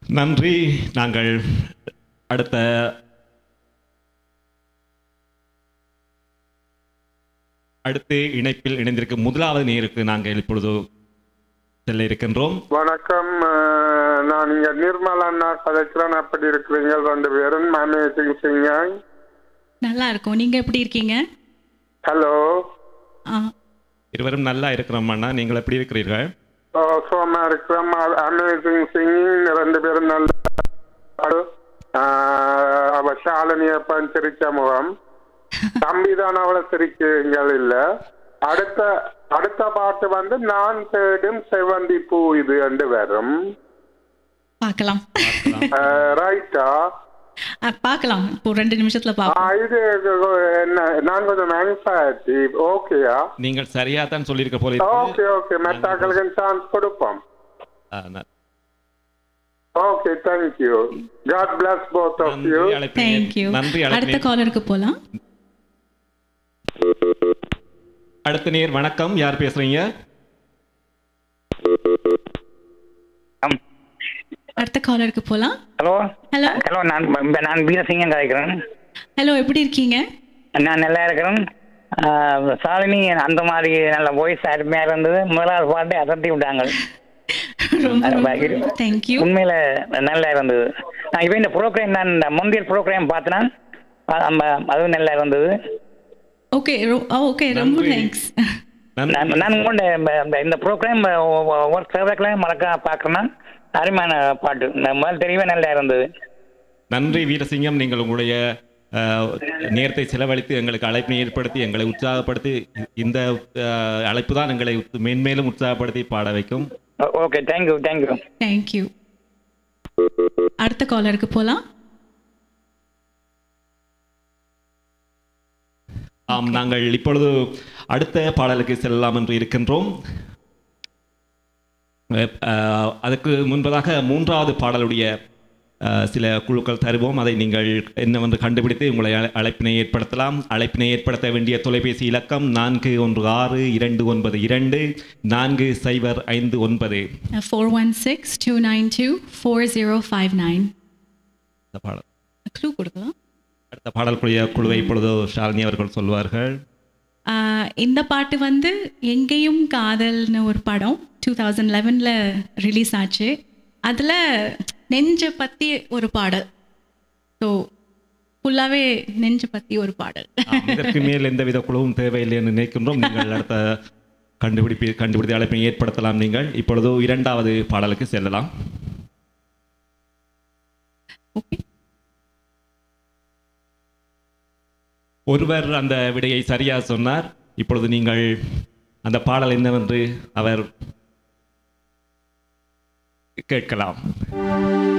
நன்றி நாங்கள் அடுத்த அடுத்து இணைப்பில் இணைந்திருக்கும் முதலாவது நேருக்கு நாங்கள் இப்பொழுது செல்ல இருக்கின்றோம் வணக்கம் அஹ், நான் இங்க நிர்மலா அண்ணா கதைக்கிறேன் அப்படி இருக்கிறீங்க ரெண்டு பேரும் அமேசிங் சிங்கர் நல்லா இருக்கும் நீங்க எப்படி இருக்கீங்க ஹலோ ஆ, இருவரும் நல்லா இருக்கிறோம் அண்ணா நீங்கள் எப்படி இருக்கிறீர்கள் சோமா இருக்கிறோம் அமேசிங் சிங்கிங் ரெண்டு பேரும் நல்ல பாடு. அஹ், அவ ஷாலினி அப்பன் சிரிச்ச முகம் தம்பி தான் அவளை சிரிக்கிறீங்கள் இல்ல அடுத்த அடுத்த பாட்டு வந்து நான் தேடும் செவந்தி பூ இது என்று வரும் பார்க்கலாம் ரைட்டா ஆ, பார்க்கலாம் இப்போ ரெண்டு நிமிஷத்துல பார்ப்போம் இது என்ன நான் கொஞ்சம் மேனுஃபேக்சரி ஓகேயா நீங்கள் சரியா தான் சொல்லியிருக்க போல இருக்கு. ஓகே ஓகே மெட்டாக்களுக்கு சான்ஸ் கொடுப்போம் ஆ, ந- okay thank you God bless both of you நன்றி அழைப்பினை தேங்க்யூ நன்றி அடுத்த அழைப்பினை காலருக்கு போலாம் அடுத்த நேர் வணக்கம் யார் பேசுறீங்க ஆம். அடுத்த காலருக்கு போலாம் ஹலோ ஹலோ ஹலோ நான் ப- நான் வீரசிங்கம் கதைக்கிறேன் ஹலோ எப்படி இருக்கீங்க நான் நல்லா இருக்கிறேன் ஆஹ், சாலினி அந்த மாதிரி நல்ல வாய்ஸ் அருமையாக இருந்தது முதலாவது பாட்டை அசத்தி விட்டாங்க ரொம்ப அது ரொம்ப பயங்கர- தேங்க்யூ உண்மையில நல்லா இருந்தது நான் இப்போ இந்த ப்ரோக்ராம் நான் இந்த முந்தைய ப்ரோக்ராம் பார்த்தேன் நம்ம அதுவும் நல்லா இருந்தது ஓகே ஓகே ரொம்ப நன்றி. தேங்க்ஸ் நன்றி நான் நான் உங்களோட இந்த- இந்த- இந்த ப்ரோக்ராம் ஒரு சேவைக்கெல்லாம் மறக்க பார்க்குறேன் அருமையான பாட்டு நான் முதல் தெரியவே நல்லா இருந்தது நன்றி வீரசிங்கம் நீங்கள் உங்களுடைய அஹ், நேரத்தை செலவழித்து எங்களுக்கு அழைப்பினை ஏற்படுத்தி எங்களை உற்சாகப்படுத்தி இந்த அஹ், அழைப்பு தான் எங்களை மென்மேலும் உற்சாகப்படுத்தி பாட வைக்கும் ஓகே தேங்க்யூ தேங்க்யூ தேங்க்யூ அடுத்த காலருக்கு போலாம் ஆம் நாங்கள் இப்பொழுது அடுத்த பாடலுக்கு செல்லலாம் என்று இருக்கின்றோம் அஹ், அதுக்கு முன்பதாக மூன்றாவது பாடலுடைய அஹ், சில குழுக்கள் தருவோம் அதை நீங்கள் என்னவென்று கண்டுபிடித்து உங்களை அழை- அழைப்பினை ஏற்படுத்தலாம் அழைப்பினை ஏற்படுத்த வேண்டிய தொலைபேசி இலக்கம் நான்கு ஒன்று ஆறு இரண்டு ஒன்பது இரண்டு நான்கு சைபர் ஐந்து ஒன்பது four one six two nine two four zero five nine இந்த பாடல் க்ளூ கொடுக்கலாம் அடுத்த பாடலுக்குரிய குழுவை இப்பொழுது ஷாலினி அவர்கள் சொல்வார்கள் ஆஹ் இந்த பாட்டு வந்து எங்கேயும் காதல்னு ஒரு படம் டூ தௌசண்ட் லெவனில் ரிலீஸ் ஆச்சு அதில் நெஞ்ச பற்றி ஒரு பாடல் ஸோ ஃபுல்லாகவே நெஞ்ச பற்றி ஒரு பாடல் ஆம், இதற்கு மேல் எந்தவித குழுவும் தேவையில்லை என்று நினைக்கின்றோம் நீங்கள் அடுத்த கண்டுபிடிப்பு கண்டுபிடித்த அழைப்பை ஏற்படுத்தலாம் நீங்கள் இப்பொழுது இரண்டாவது பாடலுக்கு செல்லலாம் ஓகே ஒருவர் அந்த விடையை சரியாக சொன்னார் இப்பொழுது நீங்கள் அந்த பாடல் என்னவென்று அவர் கேட்கலாம்